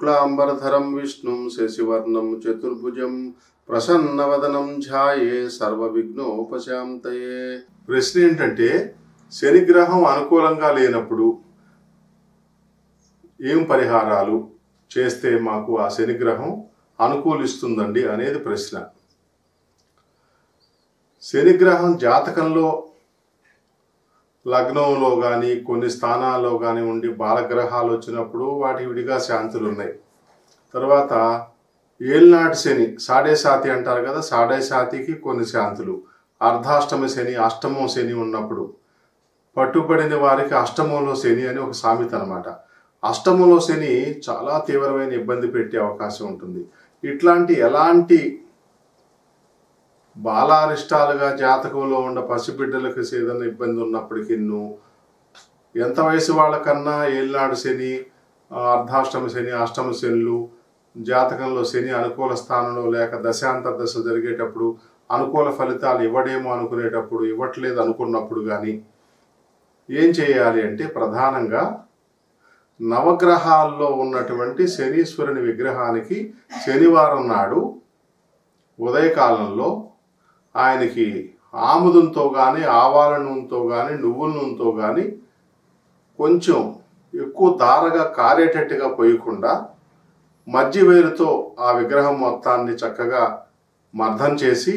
శుక్లాంబరధరం విష్ణుం శశివర్ణం చతుర్భుజం ప్రసన్నవదనం ధ్యాయే సర్వ విఘ్నోపశాంతయే ప్రశ్న ఏంటంటే శనిగ్రహం అనుకూలంగా లేనప్పుడు ఏం పరిహారాలు చేస్తే మాకు ఆ శనిగ్రహం అనుకూలిస్తుందండి అనేది ప్రశ్న శనిగ్రహం జాతకంలో లగ్నంలో కానీ కొన్ని స్థానాల్లో కానీ ఉండి బాలగ్రహాలు వచ్చినప్పుడు వాటి విడిగా శాంతులు ఉన్నాయి తర్వాత ఏళ్ళనాటి శని సాడే సాతి అంటారు కదా సాడే సాతికి కొన్ని శాంతులు అర్ధాష్టమి శని అష్టమం శని ఉన్నప్పుడు పట్టుబడిన వారికి అష్టమంలో శని అని ఒక సామెత అనమాట అష్టమంలో శని చాలా తీవ్రమైన ఇబ్బంది పెట్టే అవకాశం ఉంటుంది ఇట్లాంటి ఎలాంటి బాలారిష్టాలుగా జాతకంలో ఉన్న పసిబిడ్డలకు ఏదైనా ఇబ్బంది ఉన్నప్పటికీ ఎంత వయసు వాళ్ళకన్నా ఏళ్ళనాడు శని ఆ, అర్ధాష్టమి శని అష్టమ శనులు జాతకంలో శని అనుకూల స్థానంలో లేక దశాంత దశ జరిగేటప్పుడు అనుకూల ఫలితాలు ఇవ్వడేమో అనుకునేటప్పుడు ఇవ్వట్లేదు అనుకున్నప్పుడు కానీ ఏం చేయాలి అంటే ప్రధానంగా నవగ్రహాల్లో ఉన్నటువంటి శనీశ్వరుని విగ్రహానికి శనివారం నాడు ఉదయకాలంలో ఆయనకి ఆముదంతో కానీ ఆవాల నూనెతో కానీ నువ్వుల నూనెతో కానీ కొంచెం ఎక్కువ దారగా కారేటట్టుగా పోయకుండా మజ్జి వేరుతో ఆ విగ్రహం మొత్తాన్ని చక్కగా మర్దం చేసి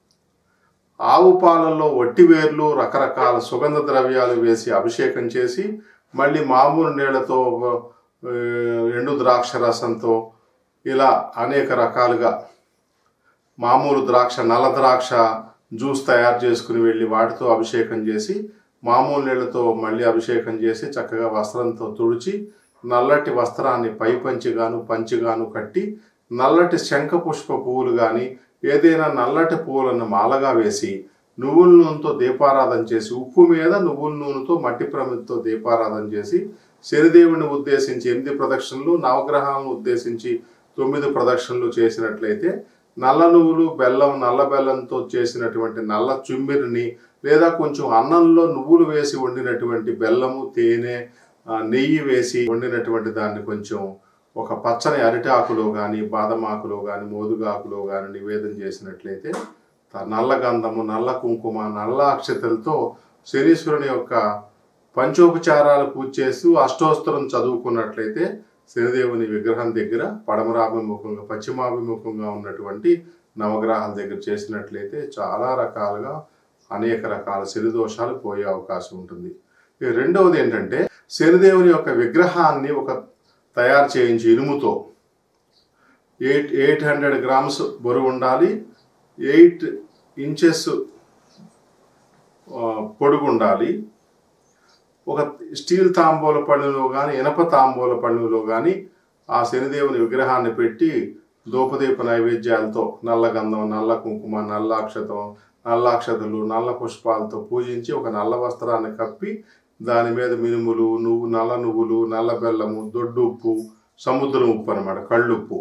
ఆవు పాలల్లో వట్టి వేర్లు రకరకాల సుగంధ ద్రవ్యాలు వేసి అభిషేకం చేసి మళ్ళీ మామూలు నీళ్లతో ఆ, ఎండు ద్రాక్ష రసంతో ఇలా అనేక రకాలుగా మామూలు ద్రాక్ష నల్ల ద్రాక్ష జ్యూస్ తయారు చేసుకుని వెళ్ళి వాటితో అభిషేకం చేసి మామూలు నీళ్లతో మళ్ళీ అభిషేకం చేసి చక్కగా వస్త్రంతో తుడిచి నల్లటి వస్త్రాన్ని పై పంచిగాను పంచిగాను కట్టి నల్లటి శంఖ పుష్ప పువ్వులు కానీ ఏదైనా నల్లటి పువ్వులను మాలగా వేసి నువ్వుల నూనెతో దీపారాధన చేసి ఉప్పు మీద నువ్వుల నూనెతో మట్టి ప్రమిదతో దీపారాధన చేసి శనిదేవుని ఉద్దేశించి ఎనిమిది ప్రదక్షిణలు నవగ్రహాలను ఉద్దేశించి తొమ్మిది ప్రదక్షిణలు చేసినట్లయితే నల్ల నువ్వులు బెల్లం నల్ల బెల్లంతో చేసినటువంటి నల్ల చుమ్మిరిని లేదా కొంచెం అన్నంలో నువ్వులు వేసి వండినటువంటి బెల్లము తేనె ఆ, నెయ్యి వేసి వండినటువంటి దాన్ని కొంచెం ఒక పచ్చని అరిటాకులో కానీ బాదమాకులో కానీ మోదుగాకులో కానీ నివేదన చేసినట్లయితే త- నల్ల గంధము నల్ల కుంకుమ నల్ల అక్షతలతో శనీశ్వరుని యొక్క పంచోపచారాలు పూజ చేస్తూ అష్టోత్తరం చదువుకున్నట్లయితే శనిదేవుని విగ్రహం దగ్గర పడమరాభిముఖంగా పశ్చిమాభిముఖంగా ఉన్నటువంటి నవగ్రహాల దగ్గర చేసినట్లయితే చాలా రకాలుగా అనేక రకాల శని దోషాలు పోయే అవకాశం ఉంటుంది ఇక రెండవది ఏంటంటే శనిదేవుని యొక్క విగ్రహాన్ని ఒక తయారు చేయించి ఇనుముతో ఎయిట్ ఎయిట్ హండ్రెడ్ గ్రామ్స్ బరువు ఉండాలి ఎయిట్ ఇంచెస్ పొడుగు ఉండాలి ఒక స్టీల్ తాంబూల పళ్ళులో కానీ ఇనప తాంబూల పళ్ళులో కానీ ఆ శనిదేవుని విగ్రహాన్ని పెట్టి ధూపదీప నైవేద్యాలతో నల్ల గంధం నల్ల కుంకుమ నల్ల అక్షతం నల్ల అక్షతలు నల్ల పుష్పాలతో పూజించి ఒక నల్ల వస్త్రాన్ని కప్పి దాని మీద మినుములు నువ్వు నల్ల నువ్వులు నల్ల బెల్లము దొడ్డు ఉప్పు సముద్రం ఉప్పు అనమాట కళ్ళుప్పు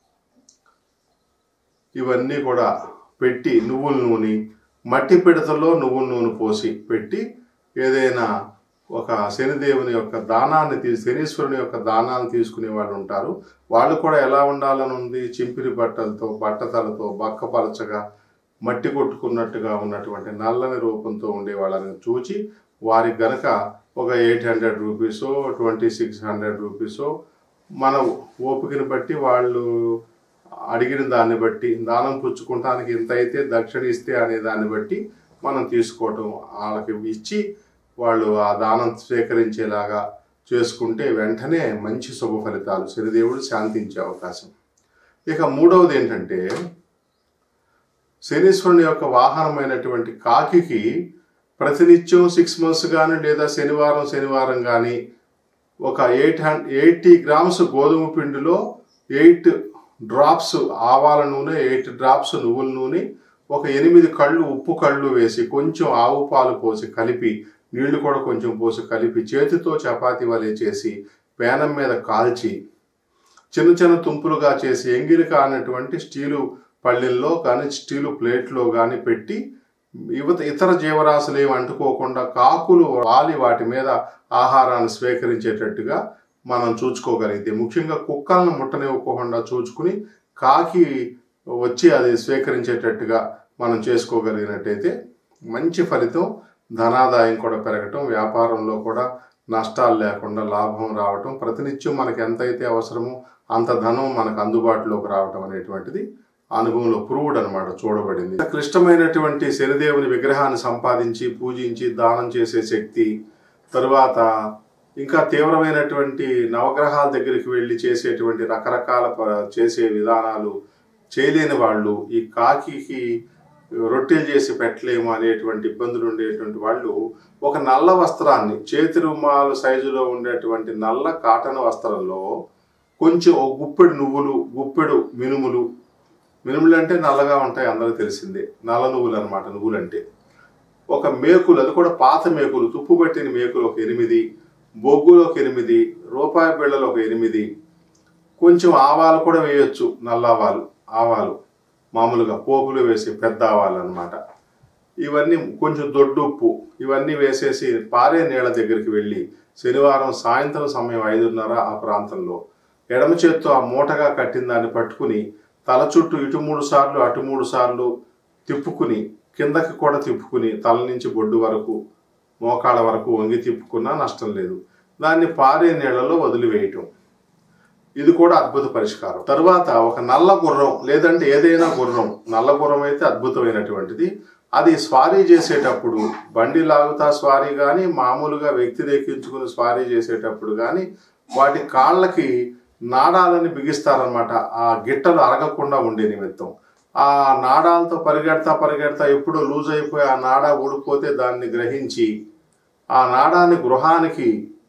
ఇవన్నీ కూడా పెట్టి నువ్వుల నూనె మట్టి పిడతల్లో నువ్వుల నూనె పోసి పెట్టి ఏదైనా ఒక శనిదేవుని యొక్క దానాన్ని తీ శనీశ్వరుని యొక్క దానాన్ని తీసుకునే వాళ్ళు ఉంటారు వాళ్ళు కూడా ఎలా ఉండాలని ఉంది చింపిరి బట్టలతో బట్టతలతో బక్కపలచగా మట్టి కొట్టుకున్నట్టుగా ఉన్నటువంటి నల్లని రూపంతో ఉండే వాళ్ళని చూచి వారికి గనక ఒక ఎయిట్ హండ్రెడ్ రూపీసో ట్వంటీ సిక్స్ హండ్రెడ్ రూపీసో మన ఓపికని బట్టి వాళ్ళు అడిగిన దాన్ని బట్టి దానం పుచ్చుకుంటానికి ఇంత అయితే దక్షిణ ఇస్తే అనే దాన్ని బట్టి మనం తీసుకోవటం వాళ్ళకి ఇచ్చి వాళ్ళు ఆ దానం స్వీకరించేలాగా చేసుకుంటే వెంటనే మంచి శుభ ఫలితాలు శనిదేవుడు శాంతించే అవకాశం ఇక మూడవది ఏంటంటే శనీశ్వరుని యొక్క వాహనమైనటువంటి కాకికి ప్రతినిత్యం సిక్స్ మంత్స్ కానీ లేదా శనివారం శనివారం కానీ ఒక ఎయిట్ హండ్ ఎయిటీ గ్రామ్స్ గోధుమ పిండిలో ఎయిట్ డ్రాప్స్ ఆవాల నూనె ఎయిట్ డ్రాప్స్ నువ్వుల నూనె ఒక ఎనిమిది కళ్ళు ఉప్పు కళ్ళు వేసి కొంచెం ఆవు పాలు పోసి కలిపి నీళ్లు కూడా కొంచెం పోసి కలిపి చేతితో చపాతీ వలె చేసి పేనం మీద కాల్చి చిన్న చిన్న తుంపులుగా చేసి ఎంగిలిక అనేటువంటి స్టీలు పళ్ళెల్లో కానీ స్టీలు ప్లేట్లో కానీ పెట్టి యువత ఇతర జీవరాశులు ఏమి అంటుకోకుండా కాకులు వాలి వాటి మీద ఆహారాన్ని స్వీకరించేటట్టుగా మనం చూసుకోగలిగితే ముఖ్యంగా కుక్కలను ముట్టనివ్వకుండా చూసుకుని కాకి వచ్చి అది స్వీకరించేటట్టుగా మనం చేసుకోగలిగినట్టయితే మంచి ఫలితం ధనాదాయం కూడా పెరగటం వ్యాపారంలో కూడా నష్టాలు లేకుండా లాభం రావటం ప్రతినిత్యం మనకి ఎంతైతే అవసరమో అంత ధనం మనకు అందుబాటులోకి రావటం అనేటువంటిది అనుభవంలో ప్రూవ్డ్ అనమాట చూడబడింది ఇంత క్లిష్టమైనటువంటి శనిదేవుని విగ్రహాన్ని సంపాదించి పూజించి దానం చేసే శక్తి తరువాత ఇంకా తీవ్రమైనటువంటి నవగ్రహాల దగ్గరికి వెళ్ళి చేసేటువంటి రకరకాల ప- చేసే విధానాలు చేయలేని వాళ్ళు ఈ కాకికి రొట్టెలు చేసి పెట్టలేము అనేటువంటి ఇబ్బందులు ఉండేటువంటి వాళ్ళు ఒక నల్ల వస్త్రాన్ని చేతి రుమాలు సైజులో ఉండేటువంటి నల్ల కాటన్ వస్త్రంలో కొంచెం ఒక గుప్పెడు నువ్వులు గుప్పెడు మినుములు మినుములు అంటే నల్లగా ఉంటాయి అందరికీ తెలిసిందే నల్ల నువ్వులు అనమాట నువ్వులు అంటే ఒక మేకులు అది కూడా పాత మేకులు తుప్పు పట్టిన మేకులు ఒక ఎనిమిది బొగ్గులు ఒక ఎనిమిది రూపాయి బిళ్ళలు ఒక ఎనిమిది కొంచెం ఆవాలు కూడా వేయొచ్చు నల్ల ఆవాలు ఆవాలు మామూలుగా పోపులు వేసే పెద్ద ఆవాలు అనమాట ఇవన్నీ కొంచెం దొడ్డుప్పు ఇవన్నీ వేసేసి పారే నీళ్ళ దగ్గరికి వెళ్ళి శనివారం సాయంత్రం సమయం ఐదున్నర ఆ ప్రాంతంలో ఎడమ చేత్తో ఆ మూటగా కట్టిన దాన్ని పట్టుకుని తల చుట్టూ ఇటు మూడు సార్లు అటు మూడు సార్లు తిప్పుకుని కిందకి కూడా తిప్పుకుని తల నుంచి బొడ్డు వరకు మోకాళ్ళ వరకు వంగి తిప్పుకున్నా నష్టం లేదు దాన్ని పారే నీళ్లలో వదిలివేయటం ఇది కూడా అద్భుత పరిష్కారం తరువాత ఒక నల్ల గుర్రం లేదంటే ఏదైనా గుర్రం నల్ల గుర్రం అయితే అద్భుతమైనటువంటిది అది స్వారీ చేసేటప్పుడు బండి లాగుతా స్వారీ కానీ మామూలుగా వ్యక్తిరేకించుకుని స్వారీ చేసేటప్పుడు కానీ వాటి కాళ్ళకి నాడాలని బిగిస్తారనమాట ఆ గిట్టలు అరగకుండా ఉండే నిమిత్తం ఆ నాడాలతో పరిగెడతా పరిగెడతా ఎప్పుడు లూజ్ అయిపోయి ఆ నాడ ఊడిపోతే దాన్ని గ్రహించి ఆ నాడాన్ని గృహానికి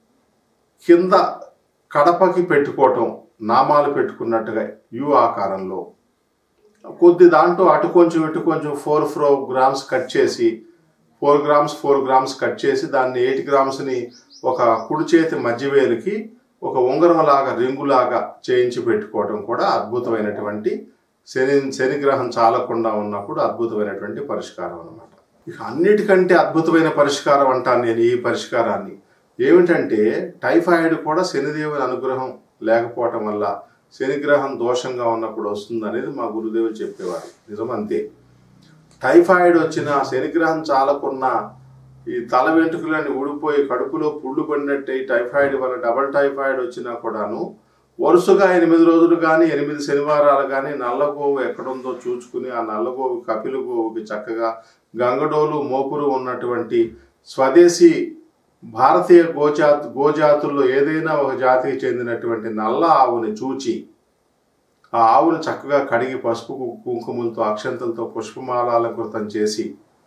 కింద కడపకి పెట్టుకోవటం నామాలు పెట్టుకున్నట్టుగా యు ఆకారంలో కొద్ది దాంట్లో అటు కొంచెం ఇటు కొంచెం ఫోర్ ఫోర్ గ్రామ్స్ కట్ చేసి four grams four grams cut చేసి దాన్ని ఎయిట్ గ్రామ్స్ని ఒక కుడి చేతి మధ్యవేలుకి ఒక ఉంగరం లాగా రింగులాగా చేయించి పెట్టుకోవడం కూడా అద్భుతమైనటువంటి శని శనిగ్రహం చాలకుండా ఉన్నప్పుడు అద్భుతమైనటువంటి పరిష్కారం అన్నమాట ఇక అన్నిటికంటే అద్భుతమైన పరిష్కారం అంటాను నేను ఈ పరిష్కారాన్ని ఏమిటంటే టైఫాయిడ్ కూడా శనిదేవుని అనుగ్రహం లేకపోవటం వల్ల శనిగ్రహం దోషంగా ఉన్నప్పుడు వస్తుంది అనేది మా గురుదేవులు చెప్పేవారు నిజం అంతే టైఫాయిడ్ వచ్చిన శనిగ్రహం చాలకున్న ఈ తల వెంట్రుకలన్నీ ఊడిపోయి కడుపులో పుళ్ళు పడినట్టు టైఫాయిడ్ వల్ల డబల్ టైఫాయిడ్ వచ్చినా కూడాను వరుసగా ఎనిమిది రోజులు కానీ ఎనిమిది శనివారాలు కానీ నల్లగోవు ఎక్కడుందో చూసుకుని ఆ నల్లగోవు కపిల గోవుకి చక్కగా గంగడోలు మోపురు ఉన్నటువంటి స్వదేశీ భారతీయ గోజాత్ గోజాతుల్లో ఏదైనా ఒక జాతికి చెందినటువంటి నల్ల ఆవుని చూచి ఆ ఆవును చక్కగా కడిగి పసుపు కు- కుంకుమలతో అక్షంతలతో పుష్పమాలాలంకృతం చేసి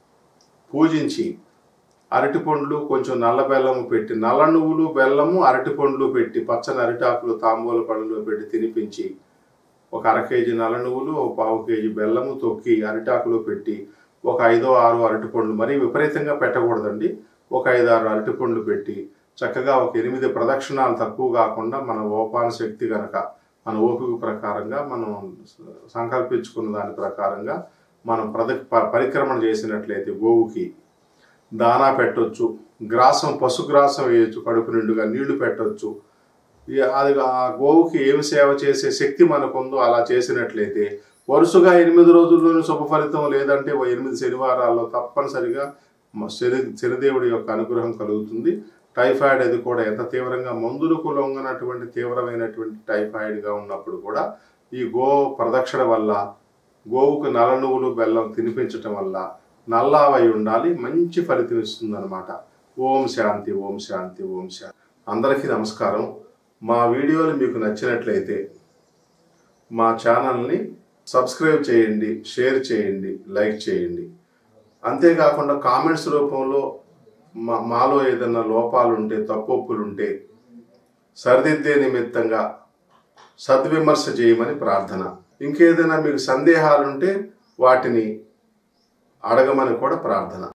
పూజించి అరటి పండ్లు కొంచెం నల్ల బెల్లము పెట్టి నల్ల నువ్వులు బెల్లము అరటి పండ్లు పెట్టి పచ్చని అరిటాకులు తాంబూల పళ్ళలో పెట్టి తినిపించి ఒక అర కేజీ నల్ల నువ్వులు ఒక పావు కేజీ బెల్లము తొక్కి అరిటాకులో పెట్టి ఒక ఐదో ఆరు అరటి పండ్లు మరీ విపరీతంగా పెట్టకూడదండి ఒక ఐదు ఆరు అరటి పండ్లు పెట్టి చక్కగా ఒక ఎనిమిది ప్రదక్షిణాలు తక్కువ కాకుండా మన ఓపాన శక్తి గనక మన ఓపిక ప్రకారంగా మనం సంకల్పించుకున్న దాని ప్రకారంగా మనం ప్రద ప- పరిక్రమణ చేసినట్లయితే గోవుకి దానా పెట్టొచ్చు గ్రాసం పశుగ్రాసం వేయొచ్చు కడుపు నిండుగా నీళ్లు పెట్టొచ్చు ఈ అది ఆ గోవుకి ఏమి సేవ చేసే శక్తి మనకుందో అలా చేసినట్లయితే వరుసగా ఎనిమిది రోజుల్లోనూ శుభ ఫలితం లేదంటే ఓ ఎనిమిది శనివారాల్లో తప్పనిసరిగా మ- శని శనిదేవుడి యొక్క అనుగ్రహం కలుగుతుంది టైఫాయిడ్ అది కూడా ఎంత తీవ్రంగా మందులకు లొంగనటువంటి తీవ్రమైనటువంటి టైఫాయిడ్గా ఉన్నప్పుడు కూడా ఈ గో ప్రదక్షిణ వల్ల గోవుకు నల్ల నువ్వులు బెల్లం తినిపించటం వల్ల నల్లావై ఉండాలి మంచి ఫలితం ఇస్తుందన్నమాట ఓం శాంతి ఓం శాంతి ఓం శాంతి అందరికీ నమస్కారం మా వీడియోలు మీకు నచ్చినట్లయితే మా ఛానల్ని సబ్స్క్రైబ్ చేయండి షేర్ చేయండి లైక్ చేయండి అంతేకాకుండా కామెంట్స్ రూపంలో మా మాలో ఏదైనా లోపాలు ఉంటే తప్పొప్పులు ఉంటే సరిదిద్దే నిమిత్తంగా సద్విమర్శ చేయమని ప్రార్థన ఇంకేదైనా మీకు సందేహాలుంటే వాటిని అడగమని కూడా ప్రార్థన